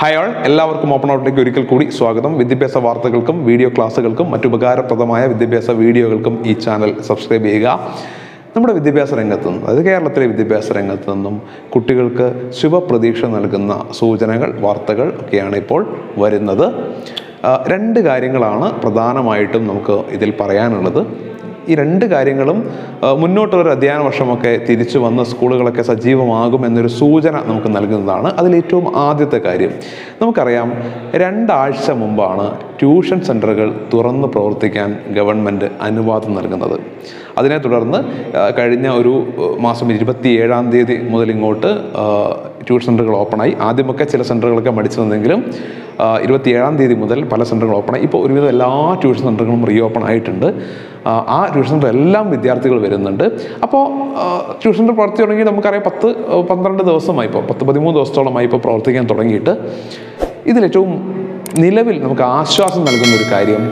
hi all എല്ലാവർക്കും open ഔട്ടിലേക്ക് ഒരിക്കൽ കൂടി സ്വാഗതം വിദ്യാഭ്യാസ വാർത്തകൾക്കും വീഡിയോ ക്ലാസ്സുകൾക്കും മറ്റു ഉപകാരപ്രദമായ വിദ്യാഭ്യാസ വീഡിയോകൾക്കും ഈ ചാനൽ സബ്സ്ക്രൈബ് ചെയ്യുക നമ്മുടെ വിദ്യാഭ്യാസ രംഗത്ത് നിന്നും അതായത് കേരളത്തിലെ വിദ്യാഭ്യാസ രംഗത്ത് നിന്നും കുട്ടികൾക്ക് ശുഭപ്രതീക്ഷ നൽകുന്ന സൂചനകൾ വാർത്തകൾ ഒക്കെയാണ് ഇപ്പോൾ വരുന്നത് ആ, രണ്ട് കാര്യങ്ങളാണ് പ്രധാനമായിട്ടും നമുക്ക് ഇതിൽ പറയാനുള്ളത് ഈ രണ്ട് കാര്യങ്ങളും ആ, മുന്നോട്ടൊരു അധ്യയന വർഷമൊക്കെ തിരിച്ചു വന്ന് സ്കൂളുകളൊക്കെ സജീവമാകും എന്നൊരു സൂചന നമുക്ക് നൽകുന്നതാണ് അതിലേറ്റവും ആദ്യത്തെ കാര്യം നമുക്കറിയാം രണ്ടാഴ്ച മുമ്പാണ് ട്യൂഷൻ സെൻ്ററുകൾ തുറന്ന് പ്രവർത്തിക്കാൻ ഗവൺമെൻറ് അനുവാദം നൽകുന്നത് അതിനെ തുടർന്ന് ആ, കഴിഞ്ഞ ഒരു ആ, മാസം ഇരുപത്തി ഏഴാം തീയതി മുതൽ ഇങ്ങോട്ട് ആ, ട്യൂഷൻ സെൻ്ററുകൾ ഓപ്പണായി ആദ്യമൊക്കെ ചില സെൻ്ററുകളൊക്കെ മടിച്ചു നിന്നെങ്കിലും ഇരുപത്തി ഏഴാം തീയതി മുതൽ പല സെൻ്ററുകൾ ഓപ്പണായി ഇപ്പോൾ ഒരുവിധം എല്ലാ ട്യൂഷൻ സെൻ്ററുകളും റീ ഓപ്പൺ ആയിട്ടുണ്ട് ആ, ആ ട്യൂഷൻ സെൻ്റർ എല്ലാം വിദ്യാർത്ഥികൾ വരുന്നുണ്ട് അപ്പോൾ ട്യൂഷൻ സെൻ്റർ പ്രവർത്തി തുടങ്ങി നമുക്കറിയാം പത്ത് ആ, പന്ത്രണ്ട് ദിവസമായി ഇപ്പോൾ പത്ത് പതിമൂന്ന് ദിവസത്തോളമായി ഇപ്പോൾ പ്രവർത്തിക്കാൻ തുടങ്ങിയിട്ട് ഇതിലേറ്റവും നിലവിൽ നമുക്ക് ആശ്വാസം നൽകുന്ന ഒരു കാര്യം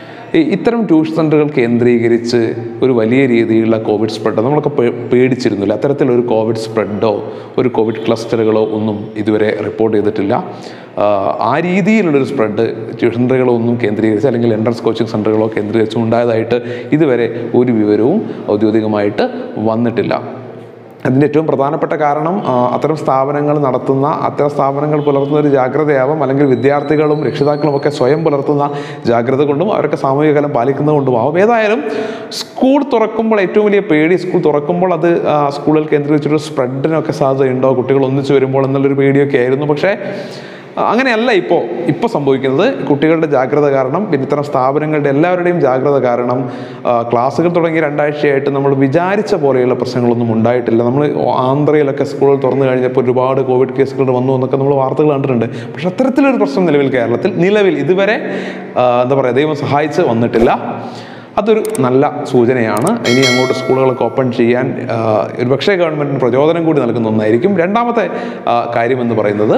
ഈ ഇത്തരം ട്യൂഷൻ സെൻ്ററുകൾ കേന്ദ്രീകരിച്ച് ഒരു വലിയ രീതിയിലുള്ള കോവിഡ് സ്പ്രെഡ് നമ്മളൊക്കെ പേ- പേടിച്ചിരുന്നില്ല അത്തരത്തിലൊരു കോവിഡ് സ്പ്രെഡോ ഒരു കോവിഡ് ക്ലസ്റ്ററുകളോ ഒന്നും ഇതുവരെ റിപ്പോർട്ട് ചെയ്തിട്ടില്ല ആ, ആ രീതിയിലുള്ളൊരു സ്പ്രെഡ് ട്യൂഷൻ സെൻ്ററുകളോ ഒന്നും കേന്ദ്രീകരിച്ച് അല്ലെങ്കിൽ എൻട്രൻസ് കോച്ചിങ് സെൻ്ററുകളോ കേന്ദ്രീകരിച്ച് ഉണ്ടായതായിട്ട് ഇതുവരെ ഒരു വിവരവും ഔദ്യോഗികമായിട്ട് വന്നിട്ടില്ല അതിൻ്റെ ഏറ്റവും പ്രധാനപ്പെട്ട കാരണം ആ, അത്തരം സ്ഥാപനങ്ങൾ നടത്തുന്ന അത്തരം സ്ഥാപനങ്ങൾ പുലർത്തുന്ന ഒരു ജാഗ്രതയാവാം അല്ലെങ്കിൽ വിദ്യാർത്ഥികളും രക്ഷിതാക്കളും ഒക്കെ സ്വയം പുലർത്തുന്ന ജാഗ്രത കൊണ്ടും അവരൊക്കെ സാമൂഹിക അകലം പാലിക്കുന്നത് കൊണ്ടുമാവും ഏതായാലും സ്കൂൾ തുറക്കുമ്പോൾ ഏറ്റവും വലിയ പേടി സ്കൂൾ തുറക്കുമ്പോൾ അത് ആ, സ്കൂളിൽ കേന്ദ്രീകരിച്ചൊരു സ്പ്രെഡിനൊക്കെ സാധ്യതയുണ്ടോ കുട്ടികൾ ഒന്നിച്ചു വരുമ്പോൾ എന്നുള്ളൊരു പേടിയൊക്കെ ആയിരുന്നു പക്ഷേ ആ, അങ്ങനെയല്ല ഇപ്പോൾ ഇപ്പോൾ സംഭവിക്കുന്നത് കുട്ടികളുടെ ജാഗ്രത കാരണം പിന്നെ ഇത്തരം സ്ഥാപനങ്ങളുടെ എല്ലാവരുടെയും ജാഗ്രത കാരണം ആ, ക്ലാസ്സുകൾ തുടങ്ങി രണ്ടാഴ്ചയായിട്ട് നമ്മൾ വിചാരിച്ച പോലെയുള്ള പ്രശ്നങ്ങളൊന്നും ഉണ്ടായിട്ടില്ല നമ്മൾ ആന്ധ്രയിലൊക്കെ സ്കൂളുകൾ തുറന്നു കഴിഞ്ഞപ്പോൾ ഒരുപാട് കോവിഡ് കേസുകൾ വന്നു എന്നൊക്കെ നമ്മൾ വാർത്തകൾ കണ്ടിട്ടുണ്ട് പക്ഷെ അത്തരത്തിലൊരു പ്രശ്നം നിലവിൽ കേരളത്തിൽ നിലവിൽ ഇതുവരെ ആ, എന്താ പറയുക ദൈവം സഹായിച്ച് വന്നിട്ടില്ല അതൊരു നല്ല സൂചനയാണ് ഇനി അങ്ങോട്ട് സ്കൂളുകളൊക്കെ ഓപ്പൺ ചെയ്യാൻ ആ, ഒരുപക്ഷേ ഗവൺമെൻറ്റിന് പ്രചോദനം കൂടി നൽകുന്ന ഒന്നായിരിക്കും രണ്ടാമത്തെ ആ, കാര്യമെന്ന് പറയുന്നത്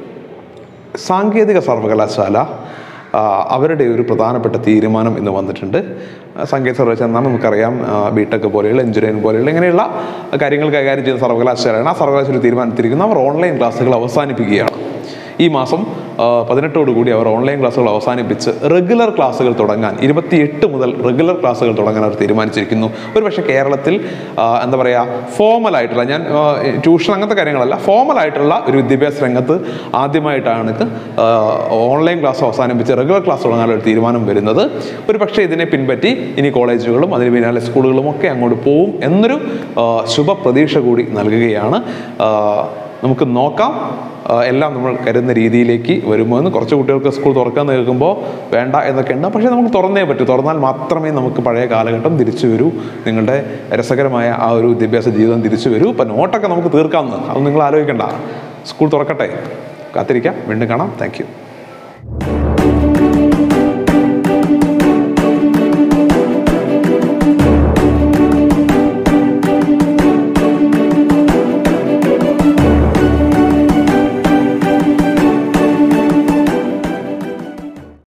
സാങ്കേതിക സർവകലാശാല ആ, അവരുടെ ഒരു പ്രധാനപ്പെട്ട തീരുമാനം ഇന്ന് വന്നിട്ടുണ്ട് ആ, സാങ്കേതിക സർവകലാശാല എന്നാൽ നമുക്കറിയാം ബി ടെക് പോലെയുള്ള എഞ്ചിനീയറിംഗ് പോലെയുള്ള ഇങ്ങനെയുള്ള കാര്യങ്ങൾ കൈകാര്യം ചെയ്യുന്ന സർവകലാശാലയാണ് ആ സർവകലാശാല ഒരു തീരുമാനത്തിരിക്കുന്നത് അവർ ഓൺലൈൻ ക്ലാസ്സുകൾ അവസാനിപ്പിക്കുകയാണ് ഈ മാസം ആ, പതിനെട്ടോടുകൂടി അവർ ഓൺലൈൻ ക്ലാസ്സുകൾ അവസാനിപ്പിച്ച് റെഗുലർ ക്ലാസ്സുകൾ തുടങ്ങാൻ ഇരുപത്തിയെട്ട് മുതൽ റെഗുലർ ക്ലാസ്സുകൾ തുടങ്ങാൻ അവർ തീരുമാനിച്ചിരിക്കുന്നു ഒരു പക്ഷേ കേരളത്തിൽ ആ, എന്താ പറയുക ഫോമൽ ആയിട്ടുള്ള ഞാൻ ആ, ട്യൂഷൻ അങ്ങനത്തെ കാര്യങ്ങളല്ല ഫോമൽ ആയിട്ടുള്ള ഒരു വിദ്യാഭ്യാസ രംഗത്ത് ആദ്യമായിട്ടാണ് ഇത്, ആ, ഓൺലൈൻ ക്ലാസ് അവസാനിപ്പിച്ച് റെഗുലർ ക്ലാസ് തുടങ്ങാനുള്ള ഒരു തീരുമാനം വരുന്നത് ഒരു പക്ഷേ ഇതിനെ പിൻപറ്റി ഇനി കോളേജുകളും അതിന് പിന്നാലെ സ്കൂളുകളും ഒക്കെ അങ്ങോട്ട് പോവും എന്നൊരു ആ, ശുഭ പ്രതീക്ഷ കൂടി നൽകുകയാണ് ആ, നമുക്ക് നോക്കാം ആ, എല്ലാം നമ്മൾ കരുതുന്ന രീതിയിലേക്ക് വരുമോ എന്ന് കുറച്ച് കുട്ടികൾക്ക് സ്കൂൾ തുറക്കാൻ കേൾക്കുമ്പോൾ വേണ്ട എന്നൊക്കെ ഉണ്ട് പക്ഷേ നമുക്ക് തുറന്നേ പറ്റൂ തുറന്നാൽ മാത്രമേ നമുക്ക് പഴയ കാലഘട്ടം തിരിച്ചു വരൂ നിങ്ങളുടെ രസകരമായ ആ ഒരു വിദ്യാഭ്യാസ ജീവിതം തിരിച്ചു വരൂ ഇപ്പം നോട്ടൊക്കെ നമുക്ക് തീർക്കാമെന്ന് അത് നിങ്ങൾ ആലോചിക്കണ്ട സ്കൂൾ തുറക്കട്ടെ കാത്തിരിക്കാം വീണ്ടും കാണാം താങ്ക്